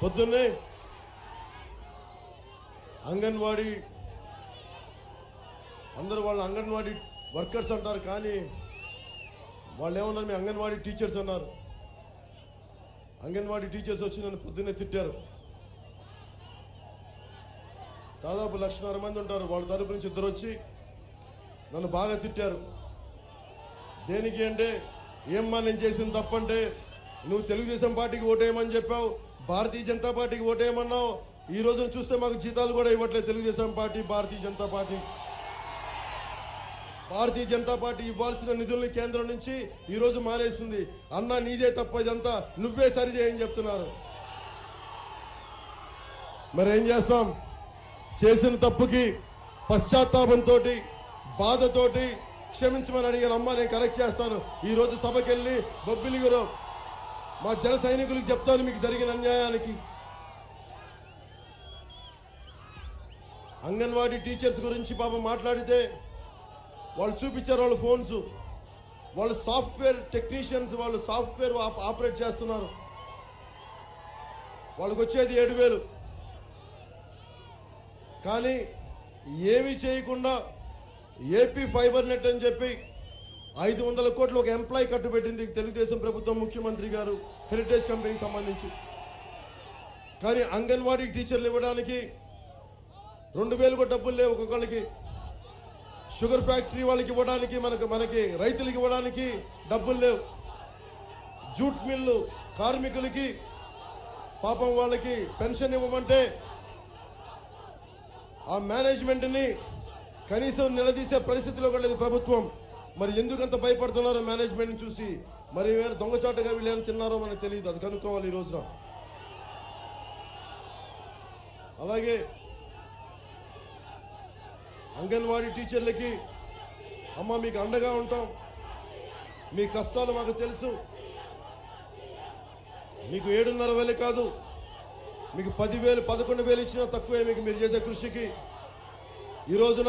పొద్దున్నే అంగన్వాడీ అందరూ వాళ్ళు అంగన్వాడీ వర్కర్స్ అంటారు కానీ వాళ్ళు ఏమన్నారు మీ అంగన్వాడీ టీచర్స్ అన్నారు అంగన్వాడీ టీచర్స్ వచ్చి నన్ను పొద్దున్నే తిట్టారు దాదాపు లక్షన్నర మంది ఉంటారు వాళ్ళ తరపు నుంచి ఇద్దరు వచ్చి నన్ను బాగా తిట్టారు దేనికి అంటే ఏమ్మా నేను చేసిన తప్పంటే నువ్వు తెలుగుదేశం పార్టీకి ఓటేయమని చెప్పావు భారతీయ జనతా పార్టీకి ఓటేయమన్నావు ఈ రోజున చూస్తే మాకు జీతాలు కూడా ఇవ్వట్లేదు Telugu Desam party Bharatiya Janata party Bharatiya Janata party ఇవ్వాల్సిన నిధుల్ని కేంద్రం నుంచి ఈ రోజు మానేస్తుంది అన్న నీదే తప్ప ఇదంతా నువ్వే సరిచేయని చెప్తున్నారు మరి ఏం చేస్తాం చేసిన తప్పుకి పశ్చాత్తాపంతో బాధతోటి క్షమించమని అడిగాను అమ్మ నేను కరెక్ట్ చేస్తాను ఈ రోజు సభకి వెళ్ళి బొబ్బిలిగురు మా జన సైనికులకు చెప్తాను మీకు జరిగిన అన్యాయానికి అంగన్వాడీ టీచర్స్ గురించి పాపం మాట్లాడితే వాళ్ళు చూపించారు వాళ్ళ ఫోన్స్ వాళ్ళు సాఫ్ట్వేర్ టెక్నీషియన్స్ వాళ్ళు సాఫ్ట్వేర్ ఆప్- ఆపరేట్ చేస్తున్నారు వాళ్ళకి వచ్చేది ఏడు వేలు కానీ ఏమీ చేయకుండా ఏపీ ఫైబర్ నెట్ అని చెప్పి ఐదు వందల కోట్లు ఒక ఎంప్లాయ్ కట్టుబెట్టింది తెలుగుదేశం ప్రభుత్వం ముఖ్యమంత్రి గారు హెరిటేజ్ కంపెనీకి సంబంధించి కానీ అంగన్వాడీ టీచర్లు ఇవ్వడానికి రెండు వేలు కూడా డబ్బులు లేవు ఒక్కొక్కరికి షుగర్ ఫ్యాక్టరీ వాళ్ళకి ఇవ్వడానికి మనకు మనకి రైతులకి ఇవ్వడానికి డబ్బులు లేవు జూట్ మిల్లు కార్మికులకి పాపం వాళ్ళకి పెన్షన్ ఇవ్వమంటే ఆ మేనేజ్మెంట్ ని కనీసం నిలదీసే పరిస్థితిలో కూడా లేదు ప్రభుత్వం మరి ఎందుకంత భయపడుతున్నారో మేనేజ్మెంట్ చూసి మరి ఏమైనా దొంగచాటుగా వీళ్ళు ఏమైనా తిన్నారో మనకు తెలియదు అది కనుక్కోవాలి ఈ రోజున అలాగే అంగన్వాడీ టీచర్లకి అమ్మ మీకు అండగా ఉంటాం మీ కష్టాలు మాకు తెలుసు మీకు ఏడున్నర వేలు కాదు మీకు పదివేలు పదకొండు వేలు ఇచ్చినా తక్కువే మీకు మీరు చేసే కృషికి ఈ రోజున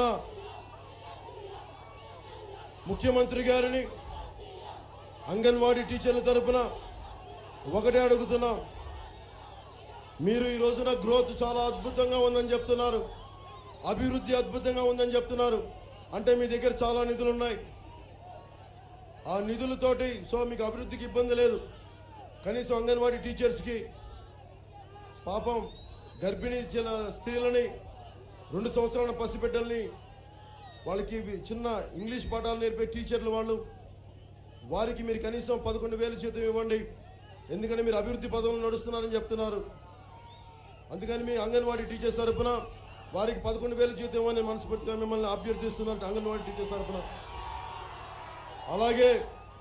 ముఖ్యమంత్రి గారిని అంగన్వాడీ టీచర్ల తరపున ఒకటే అడుగుతున్నాం మీరు ఈ రోజున గ్రోత్ చాలా అద్భుతంగా ఉందని చెప్తున్నారు అభివృద్ధి అద్భుతంగా ఉందని చెప్తున్నారు అంటే మీ దగ్గర చాలా నిధులు ఉన్నాయి ఆ నిధులతోటి సో మీకు అభివృద్ధికి ఇబ్బంది లేదు కనీసం అంగన్వాడీ టీచర్స్కి పాపం గర్భిణీ చిన్న స్త్రీలని రెండు సంవత్సరాల పసిబిడ్డల్ని వాళ్ళకి ఇవి చిన్న ఇంగ్లీష్ పాఠాలు నేర్పే టీచర్లు వాళ్ళు వారికి మీరు కనీసం పదకొండు వేలు జీతం ఇవ్వండి ఎందుకంటే మీరు అభివృద్ధి పదంలో నడుస్తున్నారని చెప్తున్నారు అందుకని మీ అంగన్వాడీ టీచర్స్ తరపున వారికి పదకొండు వేలు జీతం ఇవ్వని మనస్ఫూర్తిగా మిమ్మల్ని అభ్యర్థిస్తున్నారు అంగన్వాడీ టీచర్స్ తరపున అలాగే